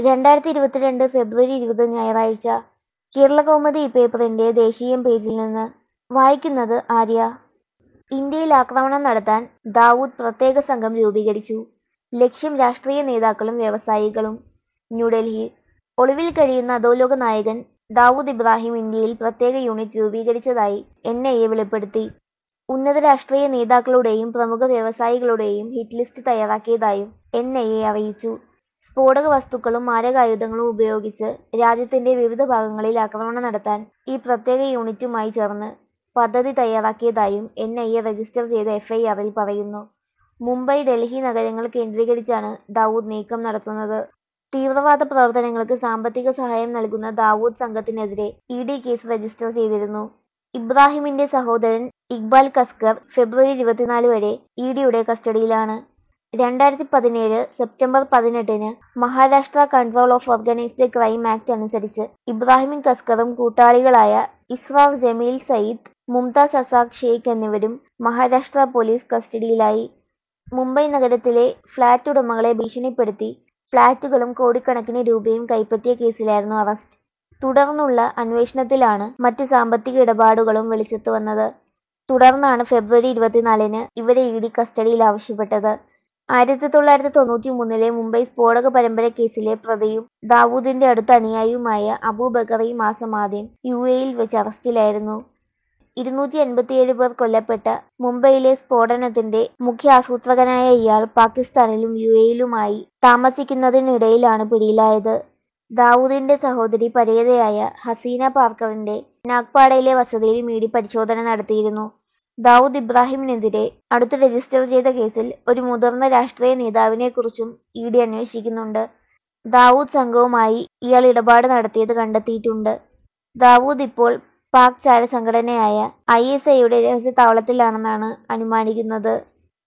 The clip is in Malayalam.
രണ്ടായിരത്തി ഇരുപത്തിരണ്ട് ഫെബ്രുവരി ഇരുപത് ഞായറാഴ്ച കേരളകൗമുദി പേപ്പറിന്റെ ദേശീയം പേജിൽ നിന്ന് വായിക്കുന്നത് ആര്യ ഇന്ത്യയിൽ ആക്രമണം നടത്താൻ ദാവൂദ് പ്രത്യേക സംഘം രൂപീകരിച്ചു ലക്ഷ്യം രാഷ്ട്രീയ നേതാക്കളും വ്യവസായികളും ന്യൂഡൽഹി ഒളിവിൽ കഴിയുന്ന അധോലോക നായകൻ ദാവൂദ് ഇബ്രാഹിം ഇന്ത്യയിൽ പ്രത്യേക യൂണിറ്റ് രൂപീകരിച്ചതായി എൻ ഐ എ വെളിപ്പെടുത്തി ഉന്നത രാഷ്ട്രീയ നേതാക്കളുടെയും പ്രമുഖ വ്യവസായികളുടെയും ഹിറ്റ് ലിസ്റ്റ് തയ്യാറാക്കിയതായും എൻ ഐ എ അറിയിച്ചു സ്ഫോടക വസ്തുക്കളും മാരകായുധങ്ങളും ഉപയോഗിച്ച് രാജ്യത്തിന്റെ വിവിധ ഭാഗങ്ങളിൽ ആക്രമണം നടത്താൻ ഈ പ്രത്യേക യൂണിറ്റുമായി ചേർന്ന് പദ്ധതി തയ്യാറാക്കിയതായും എൻ ഐ എ രജിസ്റ്റർ ചെയ്ത എഫ്ഐആറിൽ പറയുന്നു മുംബൈ ഡൽഹി നഗരങ്ങൾ കേന്ദ്രീകരിച്ചാണ് ദാവൂദ് നീക്കം നടത്തുന്നത് തീവ്രവാദ പ്രവർത്തനങ്ങൾക്ക് സാമ്പത്തിക സഹായം നൽകുന്ന ദാവൂദ് സംഘത്തിനെതിരെ ഇ ഡി കേസ് രജിസ്റ്റർ ചെയ്തിരുന്നു ഇബ്രാഹിമിന്റെ സഹോദരൻ ഇക്ബാൽ കസ്കർ ഫെബ്രുവരി ഇരുപത്തിനാല് വരെ ഇ ഡിയുടെ കസ്റ്റഡിയിലാണ് രണ്ടായിരത്തി പതിനേഴ് സെപ്റ്റംബർ പതിനെട്ടിന് Maharashtra control of organised crime act അനുസരിച്ച് ഇബ്രാഹിം കസ്കറും കൂട്ടാളികളായ ഇസ്രാർ ജമീൽ സയ്യിദ് മുംതാസ് അസാഖ് ഷെയ്ഖ് എന്നിവരും മഹാരാഷ്ട്ര പോലീസ് കസ്റ്റഡിയിലായി മുംബൈ നഗരത്തിലെ ഫ്ളാറ്റ് ഉടമകളെ ഭീഷണിപ്പെടുത്തി ഫ്ളാറ്റുകളും കോടിക്കണക്കിന് രൂപയും കൈപ്പറ്റിയ കേസിലായിരുന്നു അറസ്റ്റ് തുടർന്നുള്ള അന്വേഷണത്തിലാണ് മറ്റ് സാമ്പത്തിക ഇടപാടുകളും വെളിച്ചത്ത് വന്നത് തുടർന്നാണ് ഫെബ്രുവരി ഇരുപത്തിനാലിന് ഇവരെ ഇ ഡി കസ്റ്റഡിയിൽ ആവശ്യപ്പെട്ടത് ആയിരത്തി തൊള്ളായിരത്തി തൊണ്ണൂറ്റി മൂന്നിലെ മുംബൈ സ്ഫോടക പരമ്പര കേസിലെ പ്രതിയും ദാവൂദിന്റെ അടുത്ത അനുയായിയുമായ അബൂബക്കർ ഈ മാസം ആദ്യം യു എയിൽ വെച്ച് അറസ്റ്റിലായിരുന്നു ഇരുന്നൂറ്റി എൺപത്തിയേഴ് പേർ കൊല്ലപ്പെട്ട മുംബൈയിലെ സ്ഫോടനത്തിന്റെ മുഖ്യ ആസൂത്രകനായ ഇയാൾ പാകിസ്ഥാനിലും യു എയിലുമായി താമസിക്കുന്നതിനിടയിലാണ് പിടിയിലായത് ദാവൂദിന്റെ സഹോദരി പരേതയായ ഹസീന പാർക്കറിന്റെ നാഗ്പാടയിലെ വസതിയിൽ ഇ ഡി പരിശോധന നടത്തിയിരുന്നു ദാവൂദ് ഇബ്രാഹിമിനെതിരെ അടുത്ത് രജിസ്റ്റർ ചെയ്ത കേസിൽ ഒരു മുതിർന്ന രാഷ്ട്രീയ നേതാവിനെക്കുറിച്ചും ഇ ഡി അന്വേഷിക്കുന്നുണ്ട് ദാവൂദ് സംഘവുമായി ഇയാൾ ഇടപാട് നടത്തിയത് കണ്ടെത്തിയിട്ടുണ്ട് ദാവൂദ് ഇപ്പോൾ പാക് ചാര സംഘടനയായ ഐ എസ് ഐയുടെ രഹസ്യ താവളത്തിലാണെന്നാണ് അനുമാനിക്കുന്നത്